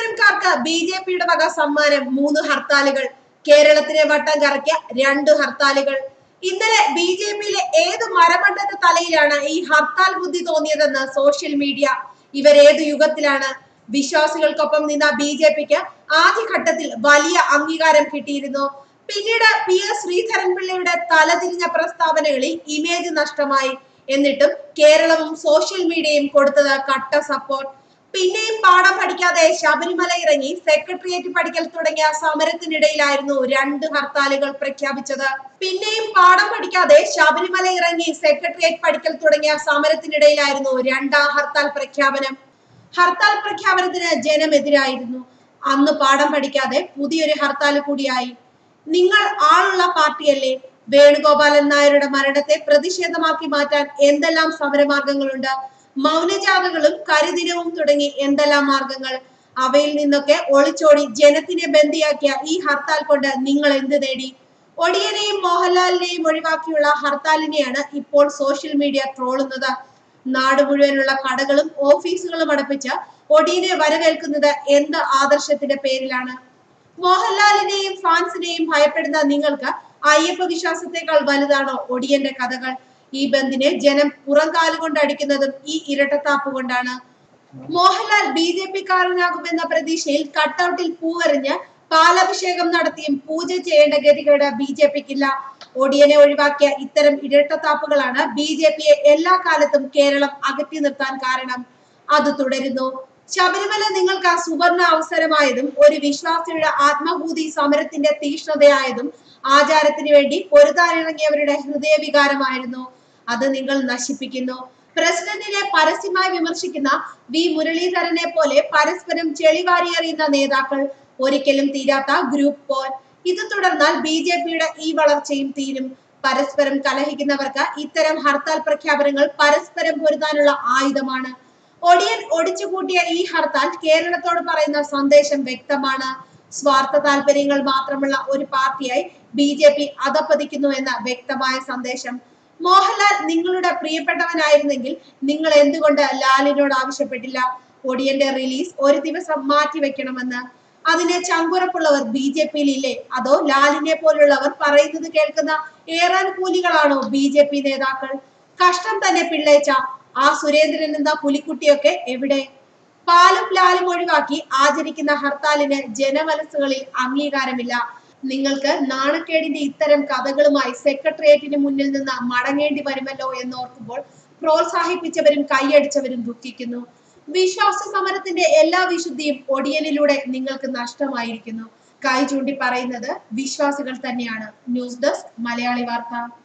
സമരക്കാർക്ക് B J പിയുടെ വക സമ്മാനം മൂന്ന് ഹർത്താലുകൾ കേരളത്തിനെ വട്ടം കറക്കിയ രണ്ട് ഹർത്താലുകൾ ഇന്നലെ ബി ജെ പിയിലെ ഏത് മരമണ്ടന്റെ തലയിലാണ് ഈ ഹർത്താൽ ബുദ്ധി തോന്നിയതെന്ന് സോഷ്യൽ മീഡിയ ഇവരേത് യുഗത്തിലാണ് വിശ്വാസികൾക്കൊപ്പം നിന്ന ബി ജെ പിക്ക് ആദ്യഘട്ടത്തിൽ വലിയ അംഗീകാരം കിട്ടിയിരുന്നു പിന്നീട് പി എസ് ശ്രീധരൻപിള്ളയുടെ തലതിരിഞ്ഞ പ്രസ്താവനകളിൽ ഇമേജ് നഷ്ടമായി എന്നിട്ടും കേരളവും സോഷ്യൽ മീഡിയയും കൊടുത്തത് കട്ട സപ്പോർട്ട് പിന്നെയും പാഠം പഠിക്കാതെ ശബരിമല ഇറങ്ങി സെക്രട്ടേറിയറ്റ് പഠിക്കൽ തുടങ്ങിയ സമരത്തിനിടയിലായിരുന്നു രണ്ട് ഹർത്താലുകൾ പ്രഖ്യാപിച്ചത് പിന്നെയും പാഠം പഠിക്കാതെ ശബരിമല ഇറങ്ങി സെക്രട്ടേറിയറ്റ് പഠിക്കൽ തുടങ്ങിയ സമരത്തിനിടയിലായിരുന്നു രണ്ടാം ഹർത്താൽ പ്രഖ്യാപനം ഹർത്താൽ പ്രഖ്യാപനത്തിന് ജനമെതിരായിരുന്നു അന്ന് പാഠം പഠിക്കാതെ പുതിയൊരു ഹർത്താൽ കൂടിയായി നിങ്ങൾ ആളുള്ള പാർട്ടിയല്ലേ വേണുഗോപാലൻ നായരുടെ മരണത്തെ പ്രതിഷേധമാക്കി മാറ്റാൻ എന്തെല്ലാം സമരമാർഗങ്ങളുണ്ട് മൗനജാഥകളും കരിദിനവും തുടങ്ങി എന്തെല്ലാം മാർഗങ്ങൾ അവയിൽ നിന്നൊക്കെ ഒളിച്ചോടി ജനത്തിനെ ബന്ദിയാക്കിയ ഈ ഹർത്താൽ കൊണ്ട് നിങ്ങൾ എന്ത് നേടി ഒടിയനെയും മോഹൻലാലിനെയും ഒഴിവാക്കിയുള്ള ഹർത്താലിനെയാണ് ഇപ്പോൾ സോഷ്യൽ മീഡിയ ട്രോളുന്നത് നാട് മുഴുവനുള്ള കടകളും ഓഫീസുകളും അടപ്പിച്ച് ഒടിയനെ വരവേൽക്കുന്നത് എന്ത് ആദർശത്തിന്റെ പേരിലാണ് മോഹൻലാലിനെയും ഫാൻസിനെയും ഭയപ്പെടുന്ന നിങ്ങൾക്ക് അയ്യപ്പ വിശ്വാസത്തെക്കാൾ വലുതാണോ ഒടിയന്റെ കഥകൾ ഈ ബന്ദിനെ ജനം പുറംകാലുകൊണ്ട് അടിക്കുന്നതും ഈ ഇരട്ടത്താപ്പ് കൊണ്ടാണ് മോഹൻലാൽ ബി ജെ പി കാരനാകുമെന്ന പ്രതീക്ഷയിൽ കട്ടൗട്ടിൽ പൂവെറിഞ്ഞ് പാലഭിഷേകം നടത്തിയും പൂജ ചെയ്യേണ്ട ഗതികേട് ബി ജെ പിക്കില്ല ഒടിയനെ ഒഴിവാക്കിയ ഇത്തരം ഇരട്ടത്താപ്പുകളാണ് ബി ജെ പിയെ എല്ലാ കാലത്തും കേരളം അകറ്റി നിർത്താൻ കാരണം അത് തുടരുന്നു ശബരിമല നിങ്ങൾക്ക് സുവർണ അവസരമായതും ഒരു വിശ്വാസിയുടെ ആത്മഭൂതി സമരത്തിന്റെ തീഷ്ണതയായതും ആചാരത്തിന് വേണ്ടി പൊരുതാനിറങ്ങിയവരുടെ ഹൃദയവികാരമായിരുന്നു അത് നിങ്ങൾ നശിപ്പിക്കുന്നു പ്രസിഡന്റിനെ പരസ്യമായി വിമർശിക്കുന്ന വി മുരളീധരനെ പോലെ പരസ്പരം ചെളിവാരി എറിയുന്ന നേതാക്കൾ ഒരിക്കലും തീരാത്ത ഗ്രൂപ്പ് പോർ ഇത് തുടർന്നാൽ ബി ജെ പിയുടെ ഈ വളർച്ചയും തീരും പരസ്പരം കലഹിക്കുന്നവർക്ക് ഇത്തരം ഹർത്താൽ പ്രഖ്യാപനങ്ങൾ പരസ്പരം പൊരുതാനുള്ള ആയുധമാണ് ഒടിയൻ ഒടിച്ചുകൂട്ടിയ ഈ ഹർത്താൽ കേരളത്തോട് പറയുന്ന സന്ദേശം വ്യക്തമാണ് സ്വാർത്ഥ താല്പര്യങ്ങൾ മാത്രമുള്ള ഒരു പാർട്ടിയായി ബി ജെ പി അധപ്പതിക്കുന്നു എന്ന വ്യക്തമായ സന്ദേശം മോഹൻലാൽ നിങ്ങളുടെ പ്രിയപ്പെട്ടവനായിരുന്നെങ്കിൽ നിങ്ങൾ എന്തുകൊണ്ട് ലാലിനോട് ആവശ്യപ്പെട്ടില്ല ഒടിയന്റെ റിലീസ് ഒരു ദിവസം മാറ്റിവെക്കണമെന്ന് അതിന് ചങ്കുറപ്പുള്ളവർ ബി ജെ പിയിൽ ഇല്ലേ അതോ ലാലിനെ പോലുള്ളവർ പറയുന്നത് കേൾക്കുന്ന ഏറാൻ കൂലികളാണോ ബി ജെ പി നേതാക്കൾ കഷ്ടം തന്നെ പിള്ളേച്ച ആ സുരേന്ദ്രൻ എന്ന പുലിക്കുട്ടിയൊക്കെ എവിടെ പാലും ലാലും ഒഴിവാക്കി ആചരിക്കുന്ന ഹർത്താലിന് ജനമനസ്സുകളിൽ അംഗീകാരമില്ല നിങ്ങൾക്ക് നാണക്കേടിന്റെ ഇത്തരം കഥകളുമായി സെക്രട്ടേറിയറ്റിന് മുന്നിൽ നിന്ന് മടങ്ങേണ്ടി വരുമല്ലോ എന്നോർക്കുമ്പോൾ പ്രോത്സാഹിപ്പിച്ചവരും കൈയടിച്ചവരും ദുഃഖിക്കുന്നു വിശ്വാസ സമരത്തിന്റെ എല്ലാ വിശുദ്ധിയും ഒടിയനിലൂടെ നിങ്ങൾക്ക് നഷ്ടമായിരിക്കുന്നു കൈ ചൂണ്ടി പറയുന്നത് വിശ്വാസികൾ തന്നെയാണ് ന്യൂസ് ഡെസ്ക് മലയാളി വാർത്ത